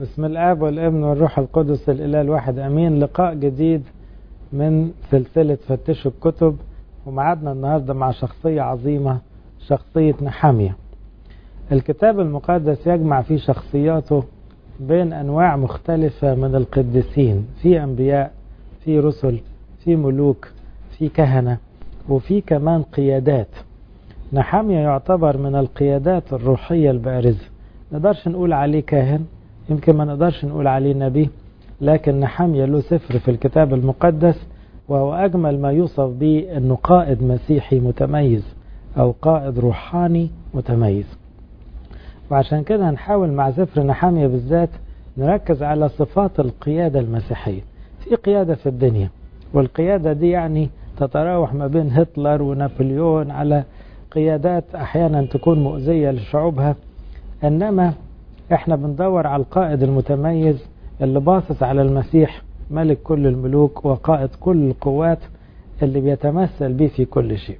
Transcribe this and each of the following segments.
بسم الآب والابن والروح القدس الإله الواحد أمين لقاء جديد من سلسلة فتشوا الكتب ومعادنا النهاردة مع شخصية عظيمة شخصية نحامية الكتاب المقدس يجمع في شخصياته بين أنواع مختلفة من القديسين في أنبياء في رسل في ملوك في كهنة وفي كمان قيادات نحامية يعتبر من القيادات الروحية البارزة نقدرش نقول عليه كاهن يمكن ما نقدرش نقول عليه نبي لكن نحامية له سفر في الكتاب المقدس وهو أجمل ما يوصف به أنه قائد مسيحي متميز أو قائد روحاني متميز وعشان كده هنحاول مع سفر نحامية بالذات نركز على صفات القيادة المسيحية في قيادة في الدنيا والقيادة دي يعني تتراوح ما بين هتلر ونابليون على قيادات أحيانا تكون مؤذية لشعوبها إنما احنا بندور على القائد المتميز اللي باصص على المسيح ملك كل الملوك وقائد كل القوات اللي بيتمثل به في كل شيء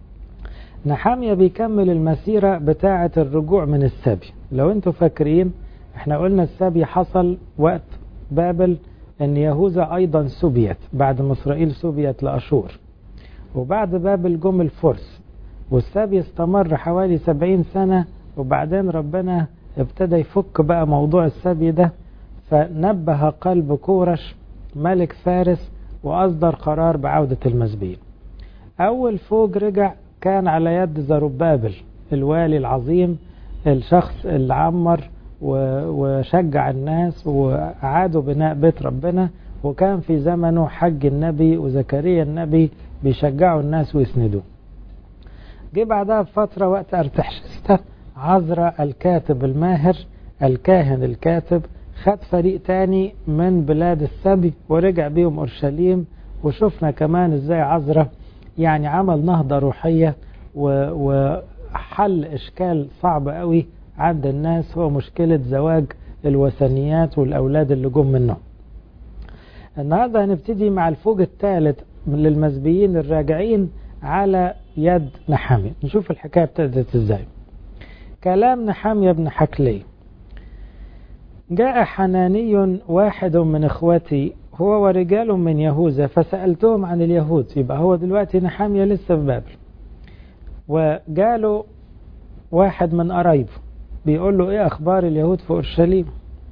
نحامية بيكمل المسيرة بتاعة الرجوع من السبي لو انتوا فاكرين احنا قلنا السبي حصل وقت بابل ان يهوذا ايضا سبيت بعد ما اسرائيل سبيت لاشور وبعد بابل جم الفرس والسبي استمر حوالي سبعين سنة وبعدين ربنا ابتدى يفك بقى موضوع السبي ده فنبه قلب كورش ملك فارس وأصدر قرار بعودة المسبيين أول فوج رجع كان على يد زربابل الوالي العظيم الشخص اللي عمر وشجع الناس وأعادوا بناء بيت ربنا وكان في زمنه حج النبي وزكريا النبي بيشجعوا الناس ويسندوه جه بعدها بفترة وقت ارتحشسته عزرا الكاتب الماهر الكاهن الكاتب خد فريق تاني من بلاد السبي ورجع بيهم أورشليم وشفنا كمان ازاي عزرا يعني عمل نهضة روحية وحل إشكال صعب قوي عند الناس هو مشكلة زواج الوثنيات والأولاد اللي جم منهم النهاردة هنبتدي مع الفوج الثالث للمسبيين الراجعين على يد نحامية نشوف الحكاية ابتدت ازاي كلام نحامية بن حكلي جاء حناني واحد من اخوتي هو ورجال من يهوذا فسألتهم عن اليهود يبقى هو دلوقتي نحامية لسه في بابل وجاله واحد من قرايبه بيقول له ايه اخبار اليهود في اورشليم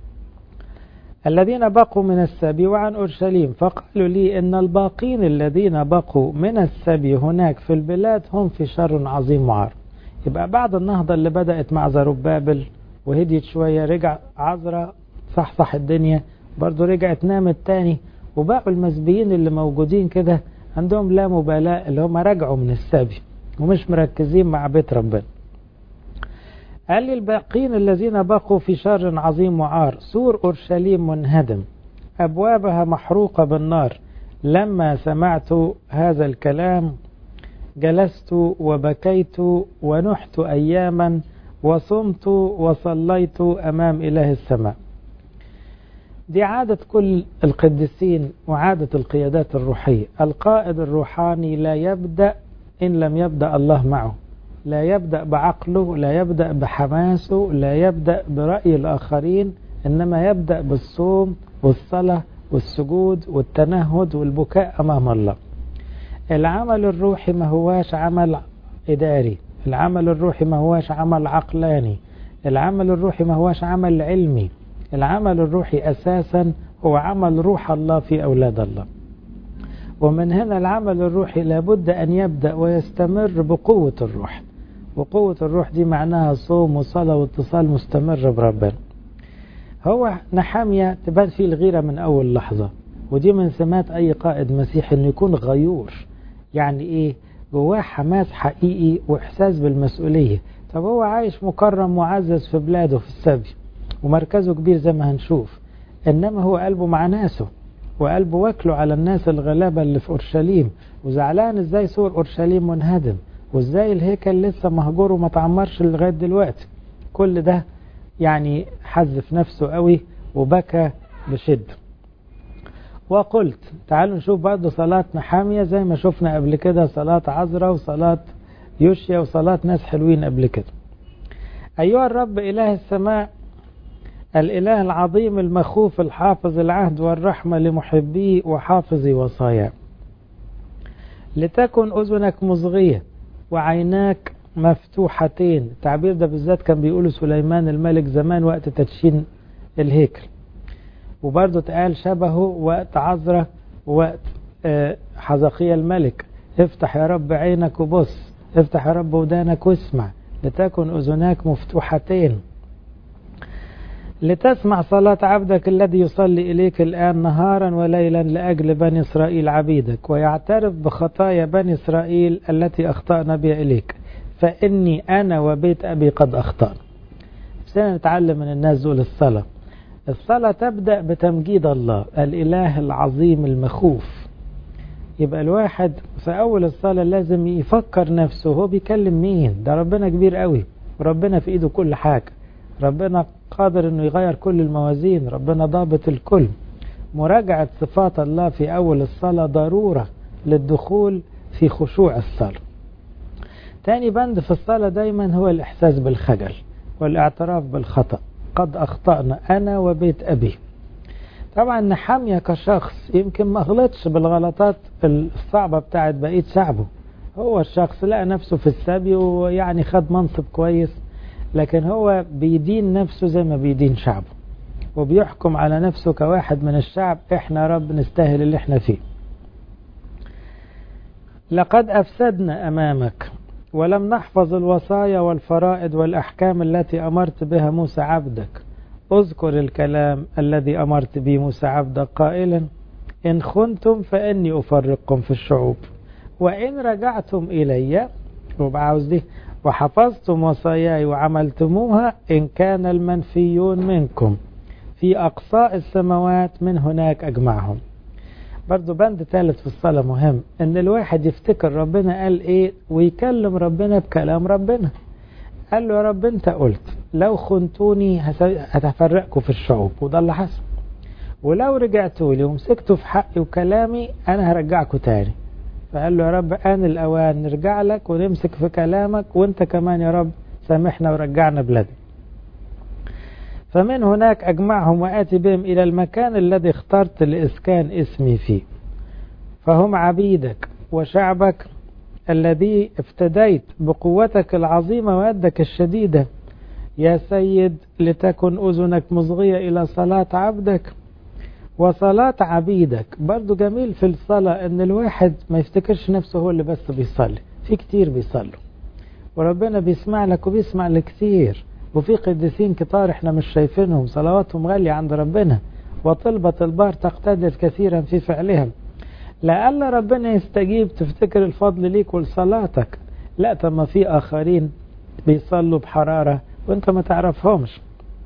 الذين بقوا من السبي وعن اورشليم فقالوا لي ان الباقين الذين بقوا من السبي هناك في البلاد هم في شر عظيم وعار يبقى بعد النهضة اللي بدأت مع زربابل وهديت شوية رجع عذرا صح صح الدنيا برضو رجعت نامت تاني وبقوا المسبيين اللي موجودين كده عندهم لا مبالاة اللي هم رجعوا من السبي ومش مركزين مع بيت ربنا قال لي الباقين الذين بقوا في شر عظيم وعار سور أورشليم منهدم أبوابها محروقة بالنار لما سمعت هذا الكلام جلست وبكيت ونحت أياما وصمت وصليت أمام إله السماء دي عادة كل القديسين وعادة القيادات الروحية القائد الروحاني لا يبدأ إن لم يبدأ الله معه لا يبدأ بعقله لا يبدأ بحماسه لا يبدأ برأي الآخرين إنما يبدأ بالصوم والصلاة والسجود والتنهد والبكاء أمام الله العمل الروحي ما هواش عمل إداري العمل الروحي ما هواش عمل عقلاني العمل الروحي ما هواش عمل علمي العمل الروحي أساسا هو عمل روح الله في أولاد الله ومن هنا العمل الروحي لابد أن يبدأ ويستمر بقوة الروح وقوة الروح دي معناها صوم وصلاة واتصال مستمر بربنا هو نحامية تبان فيه الغيرة من أول لحظة ودي من سمات أي قائد مسيحي أنه يكون غيور يعني إيه جواه حماس حقيقي وإحساس بالمسؤولية طب هو عايش مكرم معزز في بلاده في السبي ومركزه كبير زي ما هنشوف إنما هو قلبه مع ناسه وقلبه واكله على الناس الغلابة اللي في أورشليم وزعلان إزاي سور أورشليم منهدم وإزاي الهيكل لسه مهجور وما تعمرش لغاية دلوقتي كل ده يعني حذف نفسه قوي وبكى بشدة وقلت تعالوا نشوف برضه صلاة نحامية زي ما شفنا قبل كده صلاة عذرا وصلاة يوشيا وصلاة ناس حلوين قبل كده أيها الرب إله السماء الإله العظيم المخوف الحافظ العهد والرحمة لمحبيه وحافظ وصاياه لتكن أذنك مصغية وعيناك مفتوحتين التعبير ده بالذات كان بيقوله سليمان الملك زمان وقت تدشين الهيكل وبرضه اتقال شبهه وقت عذرة ووقت حزقية الملك افتح يا رب عينك وبص افتح يا رب ودانك واسمع لتكن أذناك مفتوحتين لتسمع صلاة عبدك الذي يصلي إليك الآن نهارا وليلا لأجل بني إسرائيل عبيدك ويعترف بخطايا بني إسرائيل التي أخطأنا بها إليك فإني أنا وبيت أبي قد أخطأنا بس نتعلم من الناس دول الصلاة الصلاة تبدأ بتمجيد الله الإله العظيم المخوف يبقى الواحد في أول الصلاة لازم يفكر نفسه هو بيكلم مين ده ربنا كبير قوي وربنا في إيده كل حاجة ربنا قادر انه يغير كل الموازين ربنا ضابط الكل مراجعة صفات الله في أول الصلاة ضرورة للدخول في خشوع الصلاة تاني بند في الصلاة دايما هو الإحساس بالخجل والاعتراف بالخطأ قد أخطأنا أنا وبيت أبي طبعا نحامية كشخص يمكن ما غلطش بالغلطات الصعبة بتاعت بقية شعبه هو الشخص لقى نفسه في السبي ويعني خد منصب كويس لكن هو بيدين نفسه زي ما بيدين شعبه وبيحكم على نفسه كواحد من الشعب احنا رب نستاهل اللي احنا فيه لقد أفسدنا أمامك ولم نحفظ الوصايا والفرائض والأحكام التي أمرت بها موسى عبدك اذكر الكلام الذي أمرت به موسى عبدك قائلا إن خنتم فإني أفرقكم في الشعوب وإن رجعتم إلي وبعاوز دي وحفظتم وصاياي وعملتموها إن كان المنفيون منكم في أقصاء السماوات من هناك أجمعهم برضو بند ثالث في الصلاة مهم ان الواحد يفتكر ربنا قال ايه ويكلم ربنا بكلام ربنا قال له يا رب انت قلت لو خنتوني هتفرقكم في الشعوب وده اللي حصل ولو رجعتوا لي ومسكتوا في حقي وكلامي انا هرجعكم تاني فقال له يا رب آن الأوان نرجع لك ونمسك في كلامك وانت كمان يا رب سامحنا ورجعنا بلادنا فمن هناك أجمعهم وآتي بهم إلى المكان الذي اخترت لإسكان اسمي فيه فهم عبيدك وشعبك الذي افتديت بقوتك العظيمة ويدك الشديدة يا سيد لتكن أذنك مصغية إلى صلاة عبدك وصلاة عبيدك برضو جميل في الصلاة ان الواحد ما يفتكرش نفسه هو اللي بس بيصلي في كتير بيصلوا وربنا بيسمع لك وبيسمع لكتير وفي قديسين كتار احنا مش شايفينهم صلواتهم غالية عند ربنا وطلبة البار تقتدر كثيرا في فعلهم لألا ربنا يستجيب تفتكر الفضل ليك ولصلاتك لا طب ما في آخرين بيصلوا بحرارة وانت ما تعرفهمش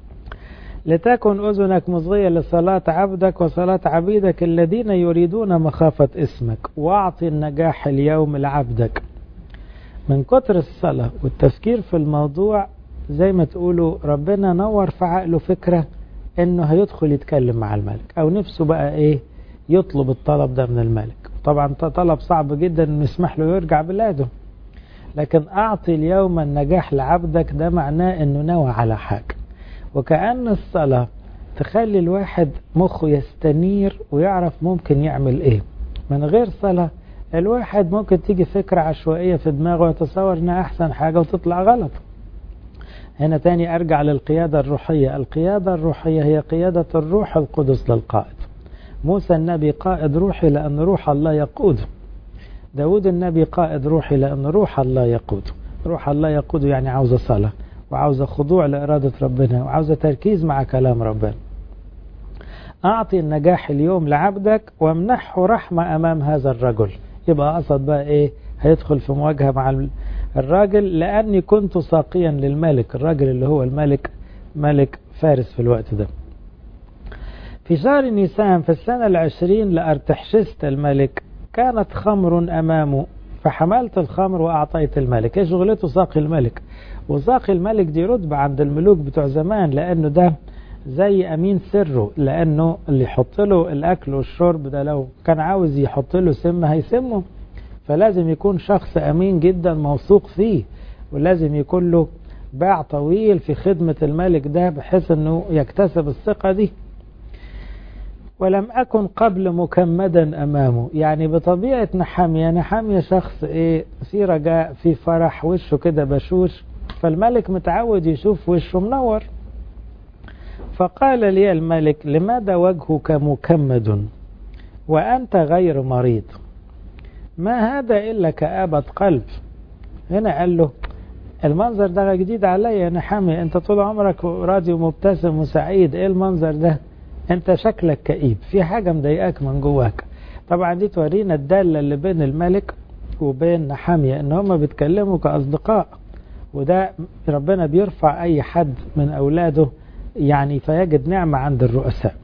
لتكن أذنك مصغية لصلاة عبدك وصلاة عبيدك الذين يريدون مخافة اسمك واعطي النجاح اليوم لعبدك من كتر الصلاة والتفكير في الموضوع زي ما تقولوا ربنا نور في عقله فكرة انه هيدخل يتكلم مع الملك او نفسه بقى ايه يطلب الطلب ده من الملك طبعا طلب صعب جدا انه يسمح له يرجع بلاده لكن اعطي اليوم النجاح لعبدك ده معناه انه نوى على حاجة وكأن الصلاة تخلي الواحد مخه يستنير ويعرف ممكن يعمل ايه من غير صلاة الواحد ممكن تيجي فكرة عشوائية في دماغه ويتصور انها احسن حاجة وتطلع غلط هنا تاني ارجع للقيادة الروحية القيادة الروحية هي قيادة الروح القدس للقائد موسى النبي قائد روحي لأن روح الله يقوده داود النبي قائد روحي لأن روح الله يقوده روح الله يقوده يعني عاوزة صلاة وعاوزة خضوع لإرادة ربنا وعاوزة تركيز مع كلام ربنا أعطي النجاح اليوم لعبدك وامنحه رحمة أمام هذا الرجل يبقى قصد بقى إيه هيدخل في مواجهة مع الراجل لأني كنت ساقيا للملك الراجل اللي هو الملك ملك فارس في الوقت ده في شهر نيسان في السنة العشرين لأرتحشست الملك كانت خمر أمامه فحملت الخمر وأعطيت الملك ايه شغلته ساقي الملك وساقي الملك دي رتبة عند الملوك بتوع زمان لأنه ده زي أمين سره لأنه اللي يحط له الأكل والشرب ده لو كان عاوز يحط له سم هيسمه فلازم يكون شخص أمين جدا موثوق فيه ولازم يكون له باع طويل في خدمة الملك ده بحيث انه يكتسب الثقة دي ولم أكن قبل مكمدا أمامه يعني بطبيعة نحامية نحامية شخص إيه في رجاء في فرح وشه كده بشوش فالملك متعود يشوف وشه منور فقال لي الملك لماذا وجهك مكمد وأنت غير مريض ما هذا إلا كآبة قلب هنا قال له المنظر ده جديد عليا يا نحامي انت طول عمرك راضي ومبتسم وسعيد ايه المنظر ده انت شكلك كئيب في حاجة مضايقاك من جواك طبعا دي تورينا الدالة اللي بين الملك وبين نحامية ان هما بيتكلموا كأصدقاء وده ربنا بيرفع اي حد من اولاده يعني فيجد نعمة عند الرؤساء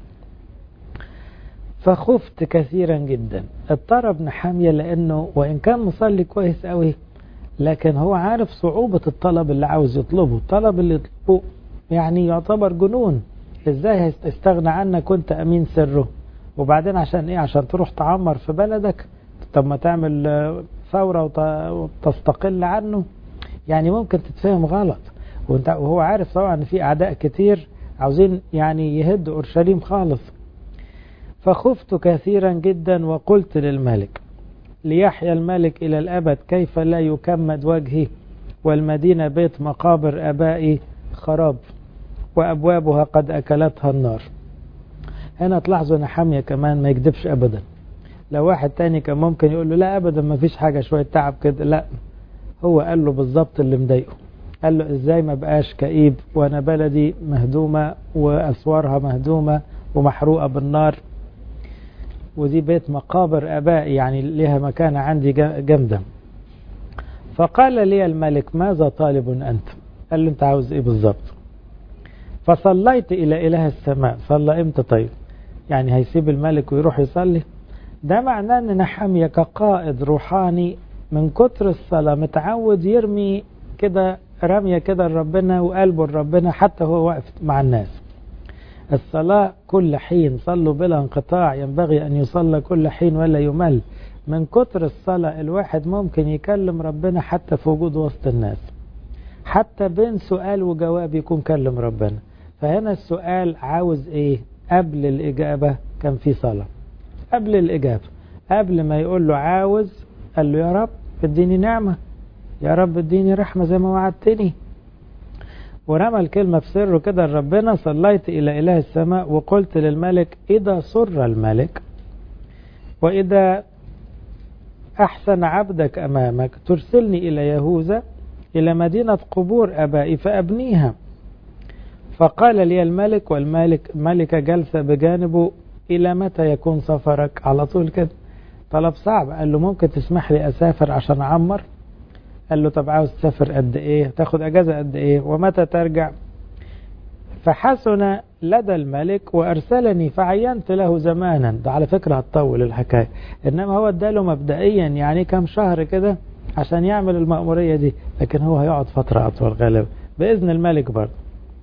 فخفت كثيرا جدا اضطرب نحامية لانه وان كان مصلي كويس قوي لكن هو عارف صعوبة الطلب اللي عاوز يطلبه الطلب اللي يطلبه يعني يعتبر جنون ازاي هيستغنى عنك وانت امين سره وبعدين عشان ايه عشان تروح تعمر في بلدك طب ما تعمل ثورة وتستقل عنه يعني ممكن تتفهم غلط وانت وهو عارف طبعا ان في اعداء كتير عاوزين يعني يهدوا اورشليم خالص فخفت كثيرا جدا وقلت للملك ليحيى الملك إلى الأبد كيف لا يكمد وجهي والمدينة بيت مقابر أبائي خراب وأبوابها قد أكلتها النار هنا تلاحظوا أن حامية كمان ما يكذبش أبدا لو واحد تاني كان ممكن يقول له لا أبدا ما فيش حاجة شوية تعب كده لا هو قال له بالظبط اللي مضايقه قال له ازاي ما بقاش كئيب وانا بلدي مهدومة واسوارها مهدومة ومحروقة بالنار ودي بيت مقابر ابائي يعني لها مكانة عندي جامدة فقال لي الملك ماذا طالب انت قال له انت عاوز ايه بالظبط فصليت الى اله السماء صلى امتى طيب يعني هيسيب الملك ويروح يصلي ده معناه ان نحمية كقائد روحاني من كتر الصلاة متعود يرمي كده رمية كده لربنا وقلبه لربنا حتى هو واقف مع الناس الصلاة كل حين صلوا بلا انقطاع ينبغي أن يصلى كل حين ولا يمل من كتر الصلاة الواحد ممكن يكلم ربنا حتى في وجود وسط الناس حتى بين سؤال وجواب يكون كلم ربنا فهنا السؤال عاوز ايه قبل الإجابة كان في صلاة قبل الإجابة قبل ما يقول له عاوز قال له يا رب اديني نعمة يا رب اديني رحمة زي ما وعدتني ورمى الكلمة في سره كده لربنا صليت إلى إله السماء وقلت للملك إذا سر الملك وإذا أحسن عبدك أمامك ترسلني إلى يهوذا إلى مدينة قبور أبائي فأبنيها فقال لي الملك والملك ملكة جلسة بجانبه إلى متى يكون سفرك على طول كده طلب صعب قال له ممكن تسمح لي أسافر عشان أعمر قال له طب عاوز تسافر قد ايه تاخد اجازة قد ايه ومتى ترجع فحسن لدى الملك وارسلني فعينت له زمانا ده على فكرة هتطول الحكاية انما هو اداله مبدئيا يعني كم شهر كده عشان يعمل المأمورية دي لكن هو هيقعد فترة اطول غالبا باذن الملك برضه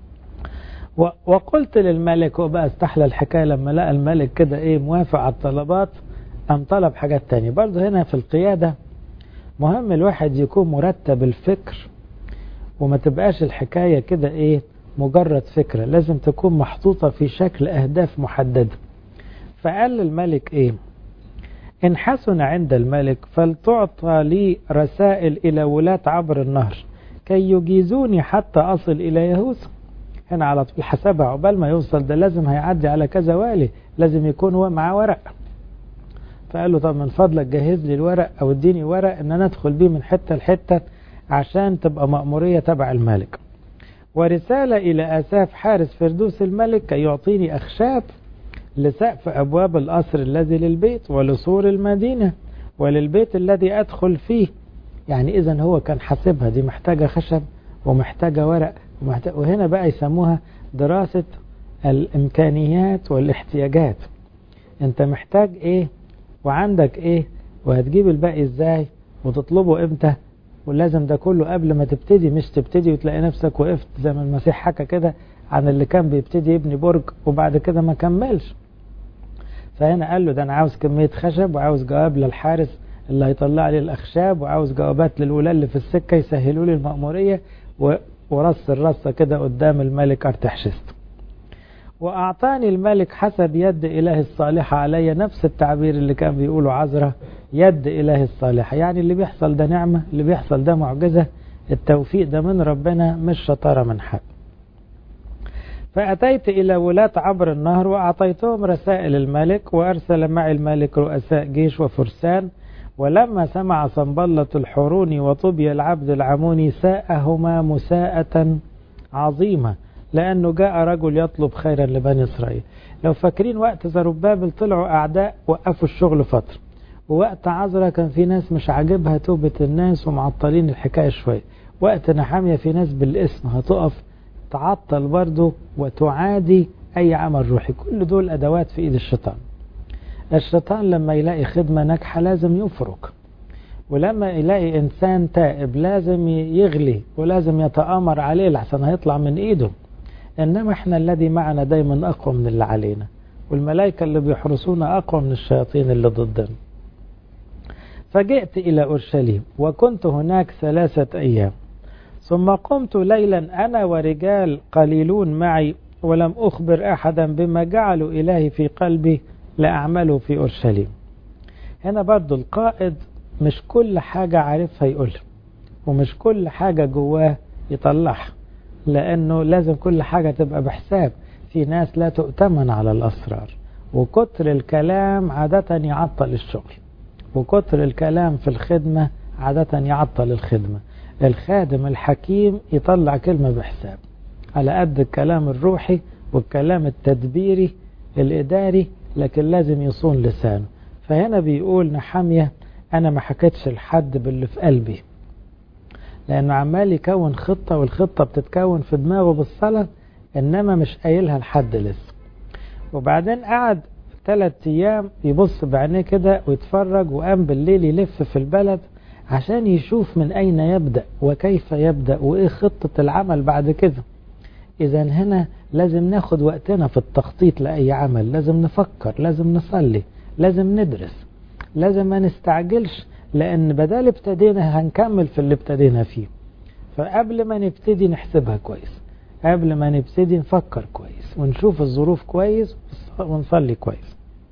وقلت للملك هو بقى استحلى الحكاية لما لقى الملك كده ايه موافق على الطلبات قام طلب حاجات تانية برضه هنا في القيادة مهم الواحد يكون مرتب الفكر وما تبقاش الحكاية كده ايه مجرد فكرة لازم تكون محطوطة في شكل أهداف محددة فقال للملك ايه إن حسن عند الملك فلتعطى لي رسائل إلى ولاة عبر النهر كي يجيزوني حتى أصل إلى يهوذا هنا على طول حسبها عقبال ما يوصل ده لازم هيعدي على كذا والي لازم يكون هو معاه ورق فقال له طب من فضلك جهز لي الورق او اديني ورق ان انا ادخل بيه من حته لحته عشان تبقى مأمورية تبع الملك ورسالة إلى أساف حارس فردوس الملك كي يعطيني أخشاب لسقف أبواب القصر الذي للبيت ولسور المدينة وللبيت الذي أدخل فيه يعني إذا هو كان حاسبها دي محتاجة خشب ومحتاجة ورق ومحتاجة وهنا بقى يسموها دراسة الإمكانيات والاحتياجات أنت محتاج إيه وعندك ايه وهتجيب الباقي ازاي وتطلبه امتى ولازم ده كله قبل ما تبتدي مش تبتدي وتلاقي نفسك وقفت زي ما المسيح حكى كده عن اللي كان بيبتدي يبني برج وبعد كده ما كملش فهنا قال له ده انا عاوز كمية خشب وعاوز جواب للحارس اللي هيطلع لي الاخشاب وعاوز جوابات للولاة اللي في السكة يسهلوا لي المأمورية و... ورص الرصة كده قدام الملك أرتحشست وأعطاني الملك حسب يد إله الصالحة علي نفس التعبير اللي كان بيقوله عزرة يد إله الصالحة يعني اللي بيحصل ده نعمة اللي بيحصل ده معجزة التوفيق ده من ربنا مش شطارة من حد فأتيت إلى ولاة عبر النهر وأعطيتهم رسائل الملك وأرسل معي الملك رؤساء جيش وفرسان ولما سمع صنبلة الحروني وطبي العبد العموني ساءهما مساءة عظيمة لأنه جاء رجل يطلب خيرا لبني إسرائيل لو فاكرين وقت زربابل طلعوا أعداء وقفوا الشغل فترة ووقت عذرة كان في ناس مش عاجبها توبة الناس ومعطلين الحكاية شوية وقت نحامية في ناس بالاسم هتقف تعطل برضه وتعادي أي عمل روحي كل دول أدوات في إيد الشيطان الشيطان لما يلاقي خدمة ناجحة لازم يفرك ولما يلاقي إنسان تائب لازم يغلي ولازم يتآمر عليه لحسن هيطلع من إيده إنما إحنا الذي معنا دايما أقوى من اللي علينا والملائكة اللي بيحرسونا أقوى من الشياطين اللي ضدنا فجئت إلى أورشليم وكنت هناك ثلاثة أيام ثم قمت ليلا أنا ورجال قليلون معي ولم أخبر أحدا بما جعلوا إلهي في قلبي لأعمله في أورشليم هنا برضو القائد مش كل حاجة عارفها يقولها ومش كل حاجة جواه يطلعها لأنه لازم كل حاجة تبقى بحساب في ناس لا تؤتمن على الأسرار وكتر الكلام عادة يعطل الشغل وكتر الكلام في الخدمة عادة يعطل الخدمة الخادم الحكيم يطلع كلمة بحساب على قد الكلام الروحي والكلام التدبيري الإداري لكن لازم يصون لسانه فهنا بيقول نحامية أنا ما حكيتش لحد باللي في قلبي لأنه عمال يكون خطة والخطة بتتكون في دماغه بالصلاة إنما مش قايلها لحد لسه وبعدين قعد ثلاث أيام يبص بعينيه كده ويتفرج وقام بالليل يلف في البلد عشان يشوف من أين يبدأ وكيف يبدأ وإيه خطة العمل بعد كده إذا هنا لازم ناخد وقتنا في التخطيط لأي عمل لازم نفكر لازم نصلي لازم ندرس لازم ما نستعجلش لأن بدل ابتدينا هنكمل في اللي ابتدينا فيه فقبل ما نبتدي نحسبها كويس قبل ما نبتدي نفكر كويس ونشوف الظروف كويس ونصلي كويس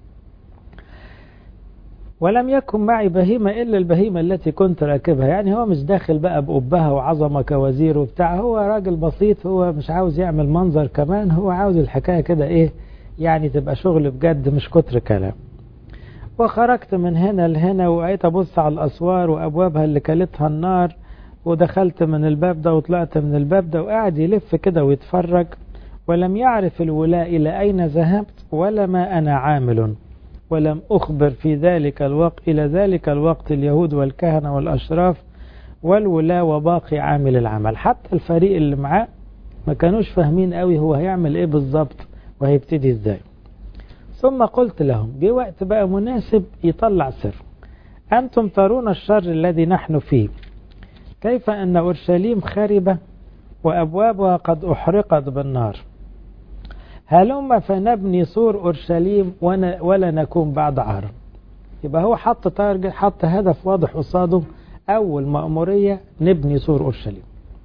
ولم يكن معي بهيمة إلا البهيمة التي كنت راكبها يعني هو مش داخل بقى بقبها وعظمة كوزير وبتاع هو راجل بسيط هو مش عاوز يعمل منظر كمان هو عاوز الحكاية كده إيه يعني تبقى شغل بجد مش كتر كلام وخرجت من هنا لهنا وقيت أبص على الأسوار وأبوابها اللي كلتها النار ودخلت من الباب ده وطلعت من الباب ده وقاعد يلف كده ويتفرج ولم يعرف الولاء إلى أين ذهبت ولا ما أنا عامل ولم أخبر في ذلك الوقت إلى ذلك الوقت اليهود والكهنة والأشراف والولاة وباقي عامل العمل حتى الفريق اللي معاه ما كانوش فاهمين قوي هو هيعمل ايه بالظبط وهيبتدي ازاي ثم قلت لهم جه وقت بقى مناسب يطلع سر أنتم ترون الشر الذي نحن فيه كيف أن أورشليم خربة وأبوابها قد أحرقت بالنار هلم فنبني سور أورشليم ولا نكون بعد عار يبقى هو حط تارجت حط هدف واضح قصاده أول مأمورية نبني سور أورشليم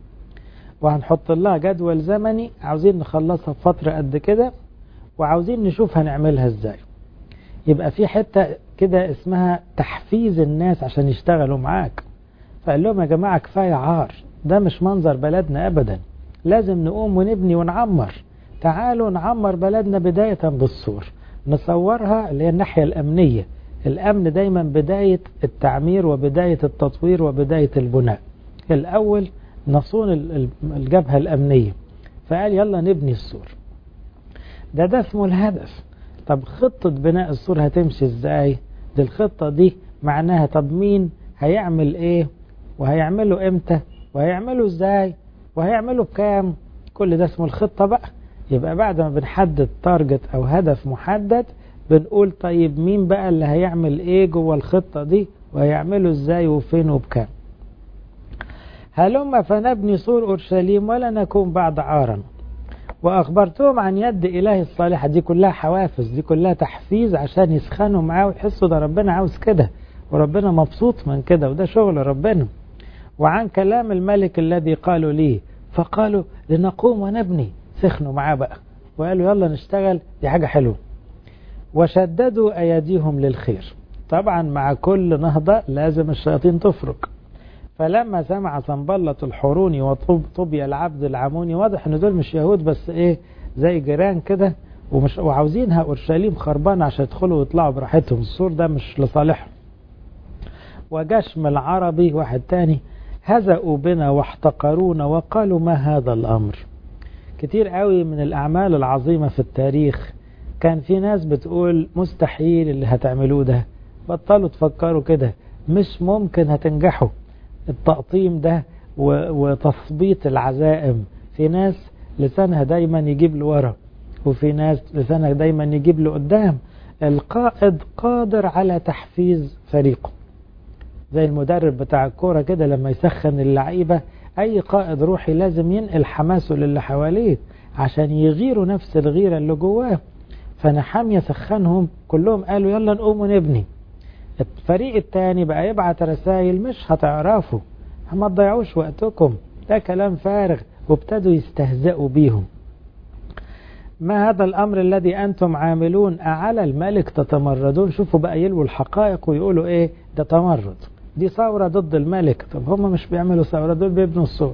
وهنحط لها جدول زمني عاوزين نخلصها في فترة قد كده وعاوزين نشوف هنعملها ازاي يبقى في حتة كده اسمها تحفيز الناس عشان يشتغلوا معاك فقال لهم يا جماعة كفاية عار ده مش منظر بلدنا أبدا لازم نقوم ونبني ونعمر تعالوا نعمر بلدنا بداية بالسور نصورها اللي هي الناحية الأمنية الأمن دايما بداية التعمير وبداية التطوير وبداية البناء الأول نصون الجبهة الأمنية فقال يلا نبني السور ده ده اسمه الهدف طب خطة بناء السور هتمشي ازاي دي الخطة دي معناها طب مين هيعمل ايه وهيعمله امتى وهيعمله ازاي وهيعمله بكام كل ده اسمه الخطة بقى يبقى بعد ما بنحدد تارجت او هدف محدد بنقول طيب مين بقى اللي هيعمل ايه جوه الخطة دي وهيعمله ازاي وفين وبكام هلما فنبني سور اورشليم ولا نكون بعد عارا واخبرتهم عن يد اله الصالحه دي كلها حوافز دي كلها تحفيز عشان يسخنوا معاه ويحسوا ده ربنا عاوز كده وربنا مبسوط من كده وده شغل ربنا وعن كلام الملك الذي قالوا لي فقالوا لنقوم ونبني سخنوا معاه بقى وقالوا يلا نشتغل دي حاجة حلوة وشددوا أيديهم للخير طبعا مع كل نهضة لازم الشياطين تفرق فلما سمع صنبلة الحوروني وطوبيا العبد العموني واضح ان دول مش يهود بس ايه زي جيران كده ومش وعاوزينها اورشليم خربانه عشان يدخلوا ويطلعوا براحتهم السور ده مش لصالحهم وجشم العربي واحد تاني هزأوا بنا واحتقرونا وقالوا ما هذا الأمر كتير قوي من الأعمال العظيمة في التاريخ كان في ناس بتقول مستحيل اللي هتعملوه ده بطلوا تفكروا كده مش ممكن هتنجحوا التقطيم ده وتثبيط العزائم في ناس لسانها دايما يجيب لورا وفي ناس لسانها دايما يجيب لقدام القائد قادر على تحفيز فريقه زي المدرب بتاع الكورة كده لما يسخن اللعيبة أي قائد روحي لازم ينقل حماسه للي حواليه عشان يغيروا نفس الغيرة اللي جواه فنحام يسخنهم كلهم قالوا يلا نقوم ونبني الفريق التاني بقى يبعت رسائل مش هتعرفوا ما تضيعوش وقتكم ده كلام فارغ وابتدوا يستهزئوا بيهم ما هذا الأمر الذي أنتم عاملون أعلى الملك تتمردون شوفوا بقى يلووا الحقائق ويقولوا إيه ده تمرد دي ثورة ضد الملك طب هم مش بيعملوا ثورة دول بيبنوا السور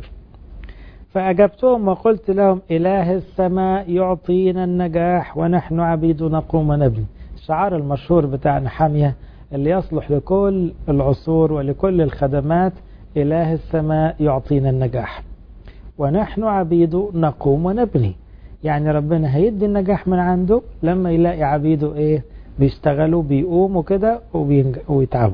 فأجبتهم وقلت لهم إله السماء يعطينا النجاح ونحن عبيد نقوم ونبني الشعار المشهور بتاع نحامية اللي يصلح لكل العصور ولكل الخدمات إله السماء يعطينا النجاح ونحن عبيد نقوم ونبني يعني ربنا هيدي النجاح من عنده لما يلاقي عبيده ايه بيشتغلوا بيقوموا كده ويتعبوا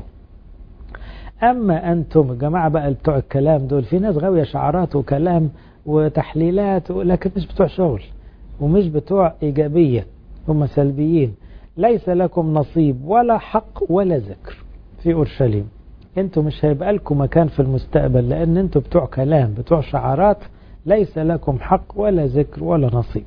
اما انتم الجماعه بقى بتوع الكلام دول في ناس غاويه شعارات وكلام وتحليلات لكن مش بتوع شغل ومش بتوع ايجابيه هم سلبيين ليس لكم نصيب ولا حق ولا ذكر في اورشليم انتوا مش هيبقى لكم مكان في المستقبل لان انتوا بتوع كلام بتوع شعارات ليس لكم حق ولا ذكر ولا نصيب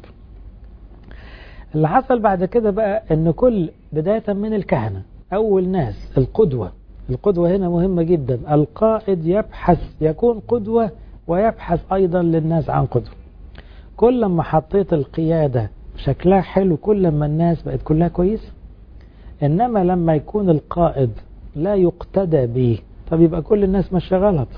اللي حصل بعد كده بقى ان كل بداية من الكهنة اول ناس القدوة القدوة هنا مهمة جدا القائد يبحث يكون قدوة ويبحث ايضا للناس عن قدوة كل ما حطيت القيادة شكلها حلو كل ما الناس بقت كلها كويسة انما لما يكون القائد لا يقتدى به طب يبقى كل الناس ماشيه غلط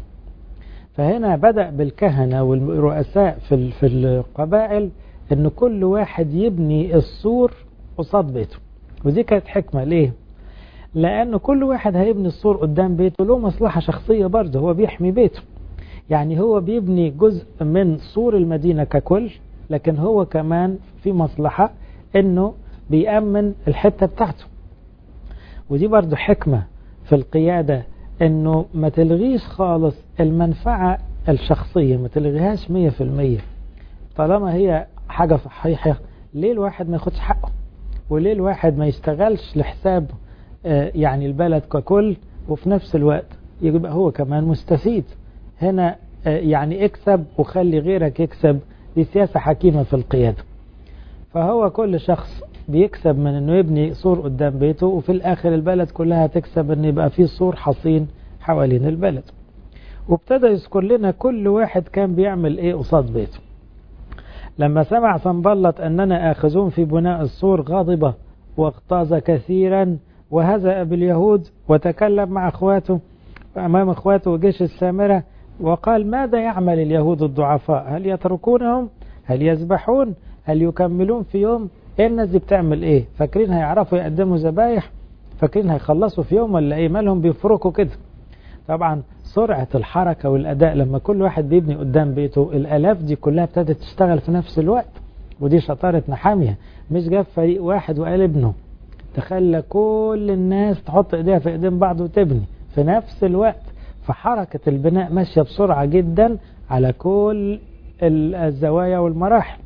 فهنا بدأ بالكهنة والرؤساء في في القبائل ان كل واحد يبني السور قصاد بيته ودي كانت حكمة ليه لان كل واحد هيبني السور قدام بيته له مصلحة شخصية برضه هو بيحمي بيته يعني هو بيبني جزء من سور المدينة ككل لكن هو كمان في مصلحة انه بيأمن الحتة بتاعته ودي برضه حكمة في القيادة انه ما تلغيش خالص المنفعة الشخصية ما تلغيهاش مية في المية طالما هي حاجة صحيحة ليه الواحد ما ياخدش حقه وليه الواحد ما يشتغلش لحساب يعني البلد ككل وفي نفس الوقت يبقى هو كمان مستفيد هنا يعني اكسب وخلي غيرك يكسب دي سياسة حكيمة في القيادة فهو كل شخص بيكسب من انه يبني سور قدام بيته وفي الاخر البلد كلها تكسب ان يبقى في سور حصين حوالين البلد وابتدى يذكر لنا كل واحد كان بيعمل ايه قصاد بيته لما سمع صنبلط اننا اخذون في بناء السور غاضبة واغتاظ كثيرا وهزأ باليهود وتكلم مع اخواته امام اخواته وجيش السامرة وقال ماذا يعمل اليهود الضعفاء هل يتركونهم هل يذبحون هل يكملون في يوم ايه الناس دي بتعمل ايه فاكرين هيعرفوا يقدموا ذبايح فاكرين هيخلصوا في يوم ولا ايه مالهم بيفركوا كده طبعا سرعة الحركة والأداء لما كل واحد بيبني قدام بيته الآلاف دي كلها ابتدت تشتغل في نفس الوقت ودي شطارة نحامية مش جاب فريق واحد وقال ابنه تخلى كل الناس تحط ايديها في ايدين بعض وتبني في نفس الوقت فحركة البناء ماشية بسرعة جدا على كل الزوايا والمراحل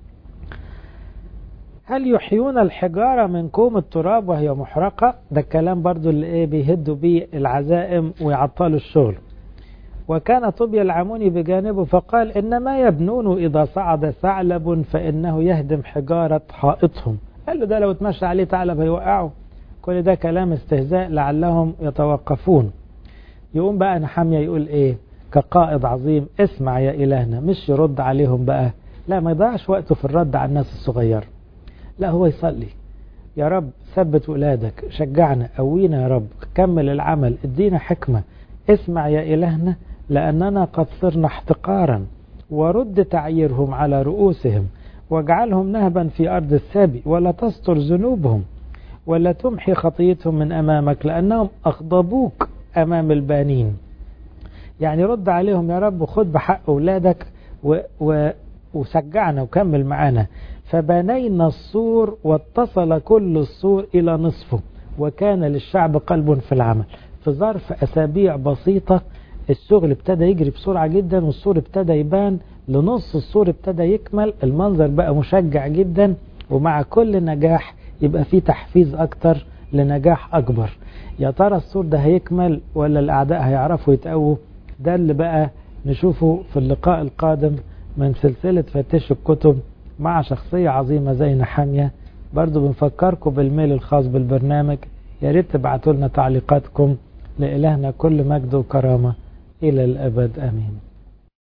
هل يحيون الحجارة من كوم التراب وهي محرقة ده الكلام برضو اللي ايه بيهدوا بيه العزائم ويعطلوا الشغل وكان طوبيا العموني بجانبه فقال إنما يبنون إذا صعد ثعلب فإنه يهدم حجارة حائطهم قال له ده لو اتمشى عليه ثعلب هيوقعه كل ده كلام استهزاء لعلهم يتوقفون يقوم بقى نحامية يقول ايه كقائد عظيم اسمع يا إلهنا مش يرد عليهم بقى لا ما يضيعش وقته في الرد على الناس الصغيرة لا هو يصلي يا رب ثبت ولادك شجعنا قوينا يا رب كمل العمل ادينا حكمة اسمع يا إلهنا لأننا قد صرنا احتقارا ورد تعييرهم على رؤوسهم واجعلهم نهبا في أرض السابي ولا تستر ذنوبهم ولا تمحي خطيتهم من أمامك لأنهم أغضبوك أمام البانين يعني رد عليهم يا رب وخد بحق أولادك و و وشجعنا وكمل معانا فبنينا السور واتصل كل السور إلى نصفه وكان للشعب قلب في العمل في ظرف أسابيع بسيطة الشغل ابتدى يجري بسرعة جدا والسور ابتدى يبان لنص السور ابتدى يكمل المنظر بقى مشجع جدا ومع كل نجاح يبقى في تحفيز أكتر لنجاح أكبر يا ترى السور ده هيكمل ولا الأعداء هيعرفوا يتقووا ده اللي بقى نشوفه في اللقاء القادم من سلسلة فتش الكتب مع شخصية عظيمة زي نحامية برضو بنفكركم بالميل الخاص بالبرنامج يا ريت تبعتوا لنا تعليقاتكم لإلهنا كل مجد وكرامة إلى الأبد آمين